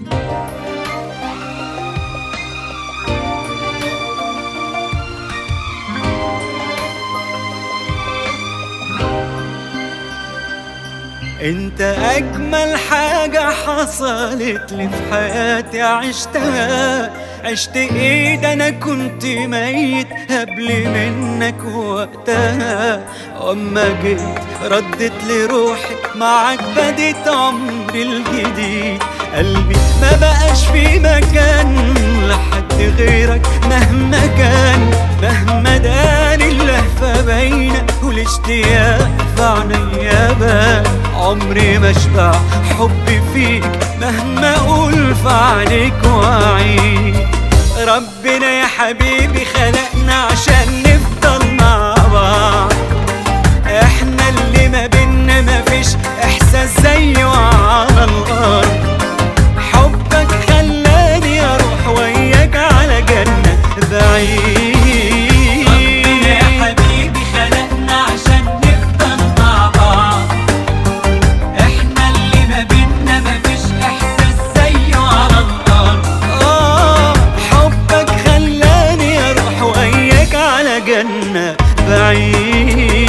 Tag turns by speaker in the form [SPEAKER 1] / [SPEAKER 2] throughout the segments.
[SPEAKER 1] انت اجمل حاجة حصلت لي في حياتي عشتها عشت ايه ده انا كنت ميت قبل منك وقتها اما جيت ردت لي روحي معاك بديت عمري الجديد قلبي ما بقاش في مكان لحد غيرك مهما كان مهما داني اللهفة باينة والاشتياق في عينيا بان عمري ما اشبع حبي فيك مهما اقول في عليك واعيد ربنا يا حبيبي خلقنا عشان نفضل مع بعض احنا اللي ما بينا مفيش احساس زيه على الارض حبك خلاني اروح وياك على جنة بعيد
[SPEAKER 2] ربنا يا حبيبي خلقنا عشان نفضل مع بعض احنا اللي ما بينا مفيش احساس زيه على الارض
[SPEAKER 1] آه حبك خلاني اروح وياك على جنة بعيد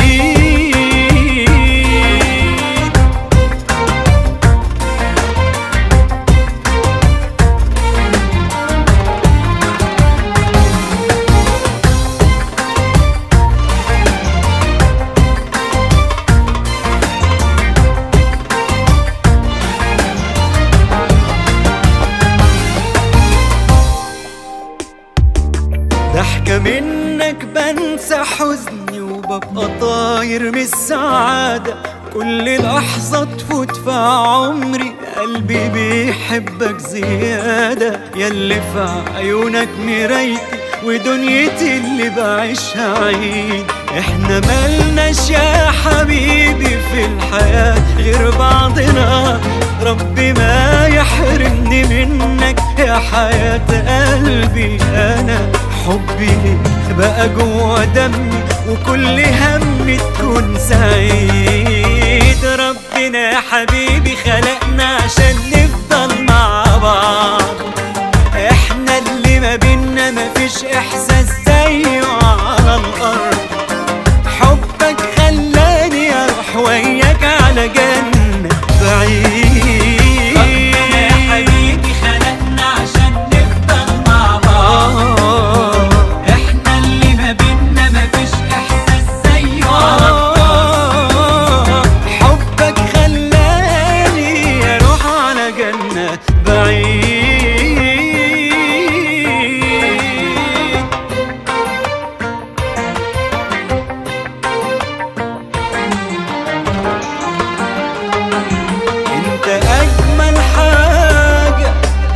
[SPEAKER 1] ضحكة منك بنسى حزني وببقى طاير من السعادة كل لحظة تفوت في عمري قلبي بيحبك زيادة ياللي في عيونك مرايتي ودنيتي اللي بعيشها عيد احنا ملناش يا حبيبي في الحياة غير بعضنا ربي ما يحرمني منك يا حياة قلبي انا حبي ليك بقى جوا دمي وكل همي تكون سعيد ربنا يا حبيبي خلقنا عشان نفضل مع بعض احنا اللي ما بينا مفيش احساس زيه على الارض حبك خلاني اروح وياك على جنة بعيد
[SPEAKER 2] ربنا يا حبيبي خلقنا عشان نفضل مع بعض
[SPEAKER 1] آه
[SPEAKER 2] احنا اللي ما بينا مفيش احساس زيه على الارض
[SPEAKER 1] آه حبك خلاني اروح على جنة بعيد انت اجمل حاجة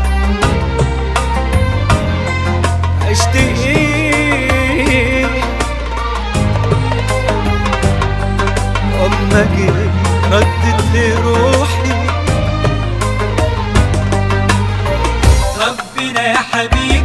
[SPEAKER 1] عشت ايه اما جيت ردت لي روحي
[SPEAKER 2] ربنا يا حبيبي